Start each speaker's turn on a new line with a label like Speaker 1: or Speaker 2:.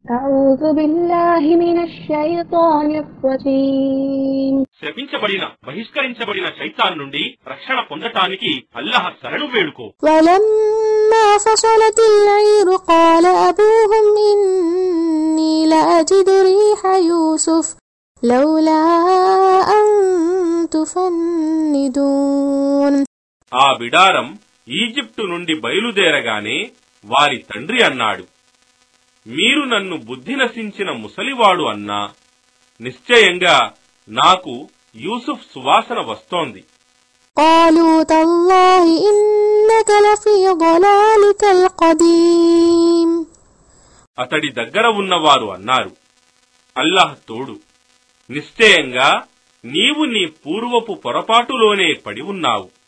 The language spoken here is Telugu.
Speaker 1: أعوذ بالله من الشيطان الرجيم
Speaker 2: శపించబడిన బహిష్కరించబడిన శైతాన్ నుండి రక్షణ పొందటానికి అల్లహ శరణు వేడుకో
Speaker 3: ولما فصلت العير قال أبوهم إني لأجد ريح يوسف لولا أن تفندون
Speaker 2: ఆ బిడారం ఈజిప్టు నుండి బయలుదేరగానే వారి తండ్రి అన్నాడు మీరు నన్ను బుద్ధి నశించిన ముసలివాడు అన్నా నిశ్చయంగా నాకు యూసుఫ్ సువాసన వస్తోంది
Speaker 3: قالوا تالله إنك لفي ضلالك القديم
Speaker 2: అతడి దగ్గర ఉన్నవారు అన్నారు అల్లాహ్ తోడు నిశ్చయంగా నీవు నీ పూర్వపు పొరపాటులోనే పడి ఉన్నావు